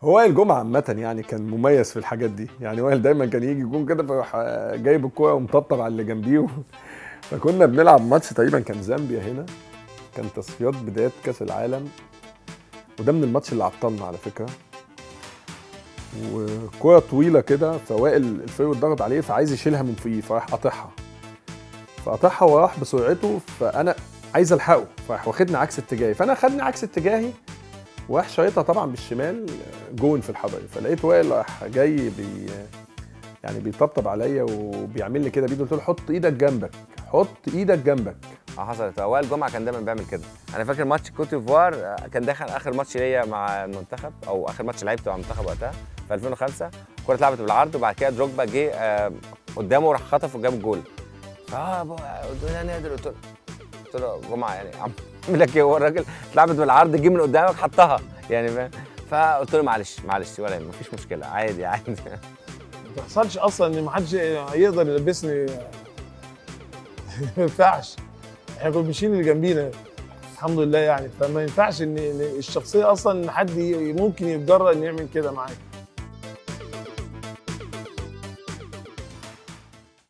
هو وائل جمعه عامه يعني كان مميز في الحاجات دي يعني وائل دايما كان يجي يكون كده فيروح جايب الكوره ومطبطب على اللي جنبيه فكنا بنلعب ماتش تقريبا كان زامبيا هنا كان تصفيات بدايه كاس العالم وده من الماتش اللي عطلنا على فكره وكوره طويله كده فوائل الفيرو ضغط عليه فعايز يشيلها من فوقيه فراح قاطعها فقاطعها وراح بسرعته فانا عايز الحقه فراح واخدني عكس اتجاهي فانا خدني عكس اتجاهي وراح شايطها طبعا بالشمال جون في الحضري فلقيت وائل راح جاي بي يعني بيطبطب عليا وبيعمل لي كده بايده قلت له حط ايدك جنبك حط ايدك جنبك اه حصلت وائل جمعه كان دايما بيعمل كده انا فاكر ماتش كوت ديفوار آه، كان داخل اخر ماتش ليا مع المنتخب او اخر ماتش لعبته مع المنتخب وقتها في 2005 الكوره اتلعبت بالعرض وبعد كده دروجبا جه آه، قدامه وراح خطف وجاب الجول فاه بقى- قلت له انا قادر قلت له قلت له جمعه يعني عامل لك ايه هو الراجل اتلعبت بالعرض جه من قدامك حطها يعني فاهم فقلت له معلش معلش ولا يهمك، مفيش مشكله عادي عادي ما تحصلش اصلا ان ما حدش يقدر يلبسني ما ينفعش احنا كنا بنشيل اللي جنبينا الحمد لله يعني فما ينفعش ان إن الشخصيه اصلا ان حد ي- ممكن يتجرأ انه يعمل كده معاك